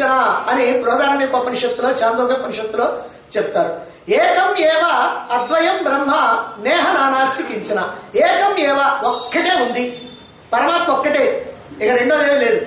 కించన అని బృహదారణ్యోపనిషత్తులో చాందోగోపనిషత్తులో చెప్తారు ఏకం ఏవ అద్వయం బ్రహ్మ నేహ నానాస్తి కించన ఏకం ఏవ ఒక్కటే ఉంది పరమాత్మ ఒక్కటే ఇక రెండోదేమీ లేదు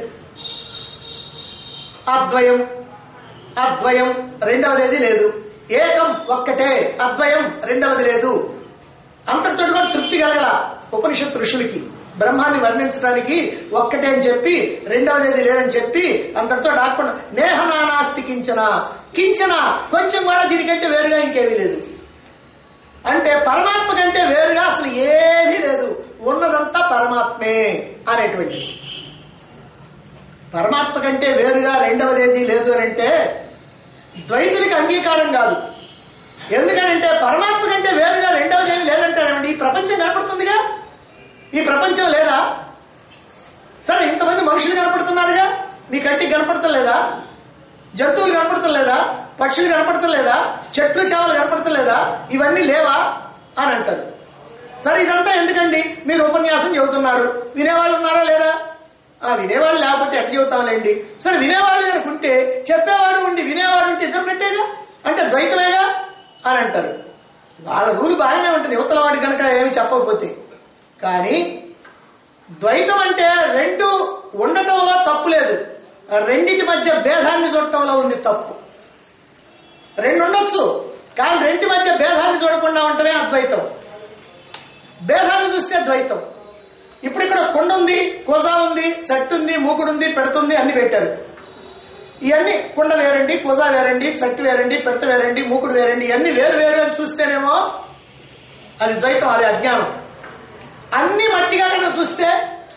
అద్వయం అద్వయం రెండవది లేదు ఏకం ఒక్కటే అద్వయం రెండవది లేదు అంతటితో కూడా తృప్తి కలగల ఉపనిషత్ ఋషులకి బ్రహ్మాన్ని వర్ణించడానికి ఒక్కటే అని చెప్పి రెండవది లేదని చెప్పి అంతటితో రాకుండా నేహ నానాస్తి కించన కించన కొంచెం కూడా దీనికంటే వేరుగా ఇంకేమీ లేదు అంటే పరమాత్మ కంటే వేరుగా అసలు ఏమీ లేదు ఉన్నదంతా పరమాత్మే అనేటువంటిది పరమాత్మ కంటే వేరుగా రెండవది ఏది లేదు అని అంటే ద్వైతులకి అంగీకారం కాదు ఎందుకనంటే పరమాత్మ కంటే వేరుగా రెండవది ఏమి లేదంటారండి ఈ ప్రపంచం కనపడుతుందిగా ఈ ప్రపంచం లేదా సరే ఇంతమంది మనుషులు కనపడుతున్నారుగా మీ కంటికి కనపడతలేదా జంతువులు కనపడతలేదా పక్షులు కనపడతలేదా చెట్లు చేవలు కనపడతలేదా ఇవన్నీ లేవా అని అంటారు సరే ఇదంతా ఎందుకండి మీరు ఉపన్యాసం చెబుతున్నారు వినేవాళ్ళు ఉన్నారా లేరా ఆ వినేవాళ్ళు లేకపోతే ఎట్లా చెబుతాంలేండి సరే వినేవాళ్ళు కనుక ఉంటే చెప్పేవాడు ఉండి వినేవాడు ఉంటే ఇద్దరు కట్టేగా అంటే ద్వైతమేగా అని అంటారు వాళ్ళ రూలు బాగానే ఉంటుంది యువతల వాడి కనుక ఏమి చెప్పకపోతే కానీ ద్వైతం అంటే రెండు ఉండటంలో తప్పు లేదు రెండింటి మధ్య భేదాన్ని చూడటంలో ఉంది తప్పు రెండు ఉండొచ్చు కానీ రెండి మధ్య భేదాన్ని చూడకుండా ఉండటమే అద్వైతం భేదాన్ని చూస్తే ద్వైతం ఇప్పుడు ఇక్కడ కొండ ఉంది కోసా ఉంది చెట్టు ఉంది మూకుడు ఉంది పెడుతుంది అన్ని పెట్టారు ఇవన్నీ కుండ వేరండి కోసా వేరండి చెట్టు వేరండి పెడత వేరండి మూకుడు వేరండి ఇవన్నీ వేరు వేరు అని చూస్తేనేమో అది ద్వైతం అది అజ్ఞానం అన్ని మట్టిగా కనుక చూస్తే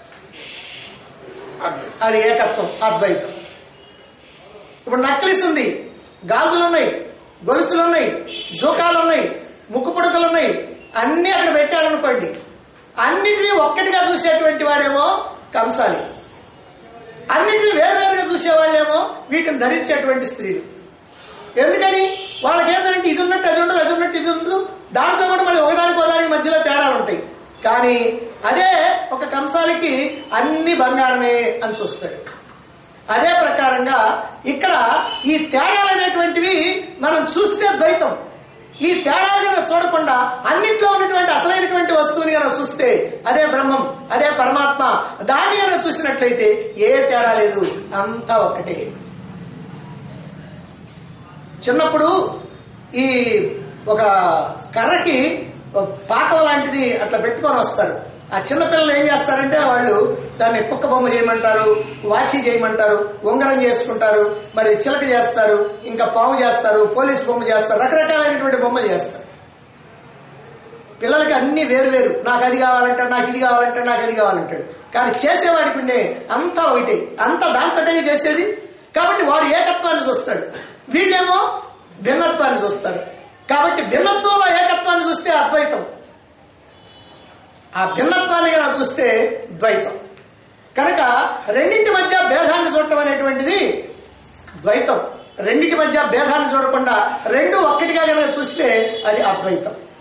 అది ఏకత్వం అద్వైతం ఇప్పుడు నక్లిస్ ఉంది గాజులు ఉన్నాయి గొలుసులు ఉన్నాయి జూకాలు ఉన్నాయి ముక్కు పుడకలు ఉన్నాయి అన్ని అక్కడ పెట్టారనుకోండి అన్నిటినీ ఒక్కటిగా చూసేటువంటి వాడేమో కంసాలి అన్నిటిని వేరువేరుగా చూసేవాళ్ళేమో వీటిని ధరించేటువంటి స్త్రీలు ఎందుకని వాళ్ళకి ఏంటంటే ఇది ఉన్నట్టు అది ఉండదు అది ఉన్నట్టు ఇది ఉండదు దాంట్లో కూడా మళ్ళీ ఒకదానికి ఒకదానికి మధ్యలో తేడాలు ఉంటాయి కానీ అదే ఒక కంసాలికి అన్ని బంగారమే అని చూస్తాడు అదే ప్రకారంగా ఇక్కడ ఈ తేడాలు అనేటువంటివి మనం చూస్తే ద్వైతం ఈ తేడాలు కనుక చూడకుండా అన్నింటిలో ఉన్నటువంటి అసలైనటువంటి వస్తువుని కనుక చూస్తే అదే బ్రహ్మం అదే పరమాత్మ దాన్ని కనుక చూసినట్లయితే ఏ తేడా లేదు అంతా ఒక్కటే చిన్నప్పుడు ఈ ఒక కర్రకి ఒక పాకం లాంటిది అట్లా పెట్టుకొని వస్తారు ఆ చిన్నపిల్లలు ఏం చేస్తారంటే వాళ్ళు దాన్ని కుక్క బొమ్మ చేయమంటారు వాచి చేయమంటారు ఉంగరం చేసుకుంటారు మరి చిలక చేస్తారు ఇంకా పాము చేస్తారు పోలీస్ బొమ్మ చేస్తారు రకరకాలైనటువంటి బొమ్మలు చేస్తారు పిల్లలకి అన్ని వేరు వేరు నాకు అది కావాలంటే నాకు ఇది కావాలంటే నాకు అది కావాలంటాడు కానీ చేసేవాడికి ఉండే అంతా ఒకటి అంతా దాంతోటే చేసేది కాబట్టి వాడు ఏకత్వాన్ని చూస్తాడు వీళ్ళేమో భిన్నత్వాన్ని చూస్తారు కాబట్టి భిన్నత్వంలో ఏకత్వాన్ని చూస్తే అద్వైతం ఆ భిన్నత్వాన్ని కనుక చూస్తే ద్వైతం కనుక రెండింటి మధ్య భేదాన్ని చూడటం అనేటువంటిది ద్వైతం రెండింటి మధ్య భేదాన్ని చూడకుండా రెండు ఒక్కటిగా కనుక చూస్తే అది అద్వైతం